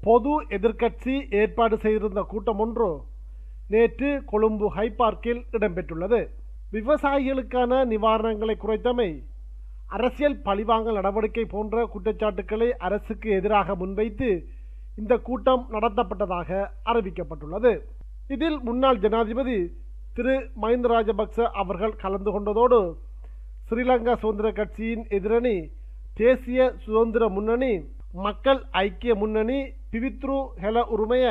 பொது எதிர்க்கட்சி ஏற்பாடு செய்திருந்த கூட்டம் ஒன்று நேற்று கொழும்பு ஹை பார்க்கில் இடம்பெற்றுள்ளது விவசாயிகளுக்கான நிவாரணங்களை குறைத்தமை அரசியல் பழிவாங்கல் நடவடிக்கை போன்ற குற்றச்சாட்டுக்களை அரசுக்கு எதிராக முன்வைத்து இந்த கூட்டம் நடத்தப்பட்டதாக அறிவிக்கப்பட்டுள்ளது இதில் முன்னாள் ஜனாதிபதி திரு மஹிந்த ராஜபக்ச அவர்கள் கலந்து கொண்டதோடு ஸ்ரீலங்கா சுதந்திர கட்சியின் எதிரணி தேசிய சுதந்திர முன்னணி மக்கள் ஐக்கிய முன்னணி பிவித்ரு ஹெல உரிமைய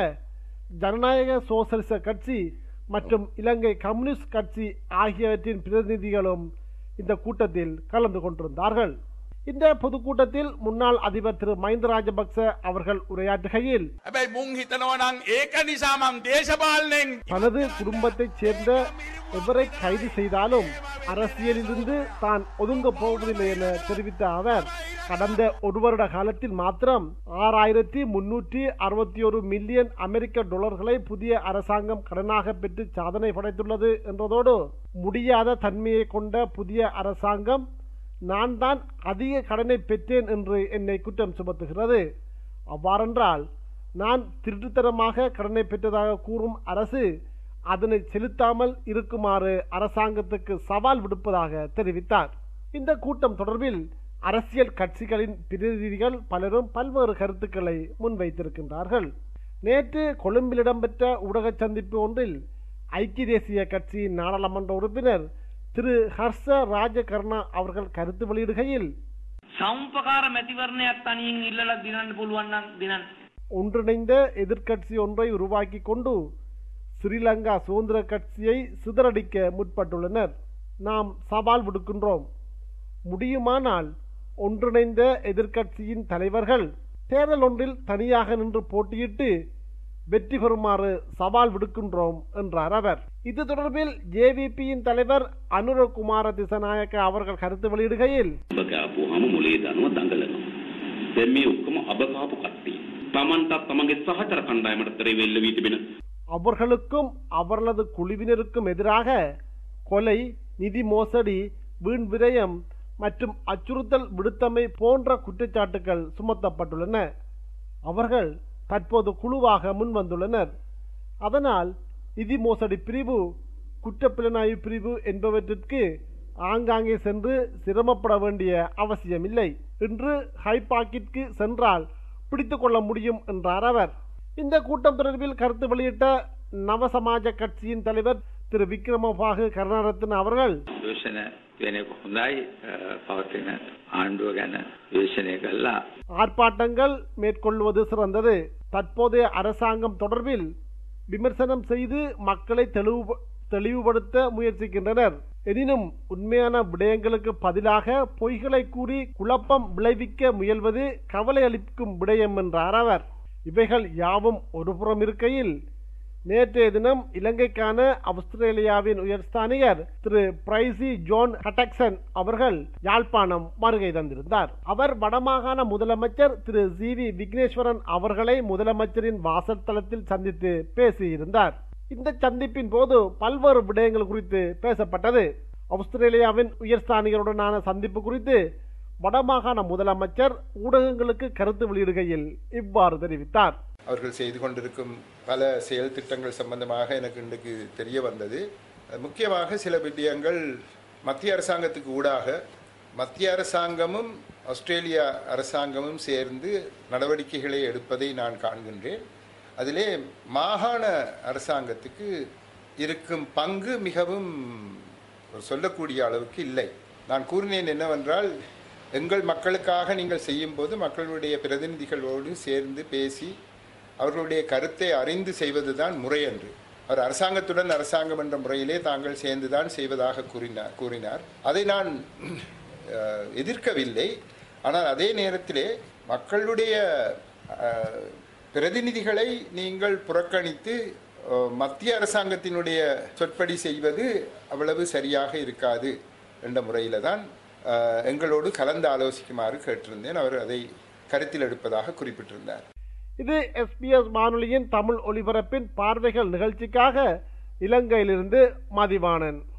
ஜனநாயக சோசலிச கட்சி மற்றும் இலங்கை கம்யூனிஸ்ட் கட்சி ஆகியவற்றின் பிரதிநிதிகளும் இந்த கூட்டத்தில் கலந்து கொண்டிருந்தார்கள் இந்த பொதுக்கூட்டத்தில் முன்னாள் அதிபர் திரு மஹிந்த ராஜபக்ச அவர்கள் உரையாற்றுகையில் හැබැයි මුං හිතනවනං ඒක නිසා මං දේශපාලනෙන් தனது குடும்பத்தைச் சேர்ந்த எவரை கைது செய்தாலும் அரசியலிலிருந்து தான் ஒதுங்க போவதில்லை என தெரிவித்த அவர் கடந்த ஒரு வருட காலத்தில் மாத்திரம் ஆறாயிரத்தி முன்னூற்றி அறுபத்தி ஒரு மில்லியன் அமெரிக்க டாலர்களை புதிய அரசாங்கம் கடனாக பெற்று சாதனை படைத்துள்ளது என்றதோடு முடியாத தன்மையை கொண்ட புதிய அரசாங்கம் நான் தான் அதிக கடனை பெற்றேன் என்று என்னை குற்றம் சுமத்துகிறது அவ்வாறென்றால் நான் திருட்டுத்தனமாக கடனை பெற்றதாக கூறும் அரசு அதனை செலுத்தாமல் இருக்குமாறு அரசாங்கத்துக்கு சவால் விடுப்பதாக தெரிவித்தார் இந்த கூட்டம் தொடர்பில் அரசியல் கட்சிகளின் பிரதிநிதிகள் பலரும் பல்வேறு கருத்துக்களை முன்வைத்திருக்கின்றார்கள் நேற்று கொழும்பில் இடம்பெற்ற ஊடக சந்திப்பு ஒன்றில் ஐக்கிய தேசிய கட்சியின் நாடாளுமன்ற உறுப்பினர் திரு ஹர்ஷ ராஜகர்ணா அவர்கள் கருத்து வெளியிடுகையில் සෞම්පකාර මැතිවරණයක් තනියෙන් ඉල්ලලා දිනන්න පුළුවන් නම් දිනන්න. ஒன்றிணைந்த எதிர்க்கட்சி ஒன்றை உருவாக்கி கொண்டு ஸ்ரீலங்கா சுதந்திர கட்சியை சிதறடிக்க முற்பட்டுள்ளனர் நாம் சவால் விடுக்கின்றோம் முடியுமானால் ஒன்றிணைந்த எதிர்க்கட்சியின் தலைவர்கள் தேர்தல் ஒன்றில் தனியாக நின்று போட்டியிட்டு வெற்றி பெறுமாறு சவால் விடுக்கின்றோம் என்றார் அவர் இது தொடர்பில் ஜேவிபியின் தலைவர் அனுரகுமார திசநாயக்க அவர்கள் கருத்து வெளியிடுகையில் අබ කෑපුවාම මොලේ දනුව දඟලනවා. දැන් මේ ඔක්කොම අබ කාපු කට්ටිය. Tamanටත් තමන්ගේ සහචර කණ්ඩායමට තරේ වෙල්ල වී තිබෙන அவர்களுக்கும் அவர்களது குழுவினருக்கும் எதிராக கொலை நிதி மோசடி வீண் விரயம் மற்றும் அச்சுறுத்தல் விடுத்தமை போன்ற குற்றச்சாட்டுகள் சுமத்தப்பட்டுள்ளன அவர்கள் தற்போது குழுவாக முன்வந்துள்ளனர் அதனால் நிதி மோசடி பிரிவு குற்றப்புலனாய்வு பிரிவு என்பவற்றிற்கு ஆங்காங்கே சென்று சிரமப்பட வேண்டிய அவசியமில்லை இன்று ஹைபாக்கிற்கு சென்றால் பிடித்துக் கொள்ள முடியும் என்றார் அவர் இந்த கூட்டம் தொடர்பில் கருத்து வெளியிட்ட நவசமாஜ கட்சியின் தலைவர் திரு விக்ரமபாகு கருணாரத்ன அவர்கள் දර්ශන වෙන එක හොඳයි අ, පවතින ආණ්ඩුව ගැන විවේශනය කල්ලා ஆர்ப்பாட்டங்கள் மேற்கொள்வது சிறந்தது தற்போதைய அரசாங்கம் தொடர்பில் விமர்சனம் செய்து மக்களை தெளிவு தெளிவுபடுத்த முயற்சிக்கின்றனர் எனினும் உண்மையான விடயங்களுக்கு பதிலாக பொய்களை கூறி குழப்பம் விளைவிக்க முயல்வது கவலை அளிக்கும் விடயம் என்றார் அவர் இவைகள் யாவும் ஒருபுறம் இருக்கையில் நேற்றைய தினம் இலங்கைக்கான ஆஸ்திரேலியாவின் உயர்ஸ்தானிகர் திரு பிரைசி ஜோன் ஹட்டக்சன் அவர்கள் யாழ்ப்பாணம் வருகை தந்திருந்தார் அவர் வடமாகாண முதலமைச்சர் திரு சி வி விக்னேஸ்வரன் அவர்களை முதலமைச்சரின் வாசல் தளத்தில் சந்தித்து பேசியிருந்தார் இந்த சந்திப்பின் போது பல்வேறு விடயங்கள் குறித்து பேசப்பட்டது ஆஸ்திரேலியாவின் உயர்ஸ்தானிகருடனான சந்திப்பு குறித்து வடமாகாண முதலமைச்சர் ஊடகங்களுக்கு கருத்து வெளியிடுகையில் இவ்வாறு தெரிவித்தார் அவர்கள் செய்து கொண்டிருக்கும் பல செயல் திட்டங்கள் சம்பந்தமாக எனக்கு இன்றைக்கு தெரிய வந்தது முக்கியமாக சில விடயங்கள் மத்திய அரசாங்கத்துக்கு ஊடாக மத்திய அரசாங்கமும் ஆஸ்திரேலியா அரசாங்கமும் சேர்ந்து நடவடிக்கைகளை எடுப்பதை நான் காண்கின்றேன் அதிலே மாகாண அரசாங்கத்துக்கு இருக்கும் பங்கு மிகவும் ஒரு சொல்லக்கூடிய அளவுக்கு இல்லை நான் கூறினேன் என்னவென்றால் எங்கள் மக்களுக்காக நீங்கள் செய்யும்போது மக்களுடைய பிரதிநிதிகளோடு சேர்ந்து பேசி அவர்களுடைய கருத்தை அறிந்து செய்வதுதான் முறை என்று அவர் அரசாங்கத்துடன் அரசாங்கம் என்ற முறையிலே தாங்கள் சேர்ந்துதான் செய்வதாக கூறினார் கூறினார் அதை நான் அஹ், எதிர்க்கவில்லை ஆனால் அதே நேரத்திலே மக்களுடைய அஹ், பிரதிநிதிகளை நீங்கள் புறக்கணித்து அஹ், மத்திய அரசாங்கத்தினுடைய சொற்படி செய்வது அவ்வளவு சரியாக இருக்காது என்ற முறையில தான் அஹ், எங்களோடு கலந்து ஆலோசிக்குமாறு கேட்டிருந்தேன் அவர் அதை கருத்தில் எடுப்பதாக குறிப்பிட்டிருந்தார் இது எஸ்பிஎஸ் வானொலியின் தமிழ் ஒலிபரப்பின் பார்வைகள் நிகழ்ச்சிக்காக இலங்கையிலிருந்து மதிவாணன்